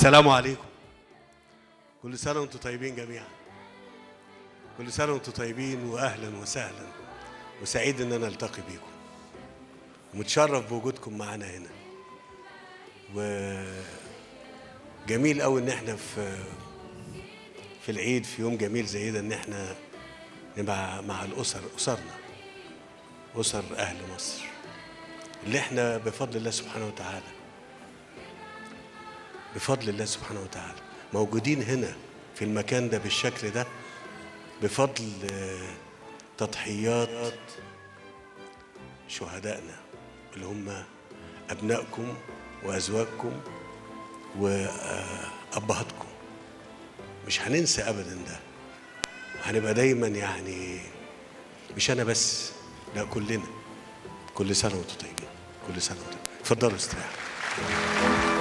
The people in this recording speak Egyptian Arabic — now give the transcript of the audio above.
السلام عليكم كل سنة وانتم طيبين جميعا كل سنة وانتم طيبين وأهلا وسهلا وسعيد إن أنا ألتقي بيكم ومتشرف بوجودكم معانا هنا وجميل قوي إن احنا في في العيد في يوم جميل زي ده إن احنا نبقى مع الأسر أسرنا أسر أهل مصر اللي احنا بفضل الله سبحانه وتعالى بفضل الله سبحانه وتعالى موجودين هنا في المكان ده بالشكل ده بفضل آه، تضحيات شهدائنا اللي هم أبنائكم وأزواجكم وأبهاتكم مش هننسى أبدا ده هنبقى دايما يعني مش أنا بس لا كلنا كل سنة وانتم طيبين كل سنة وانتم طيبين اتفضلوا استريحوا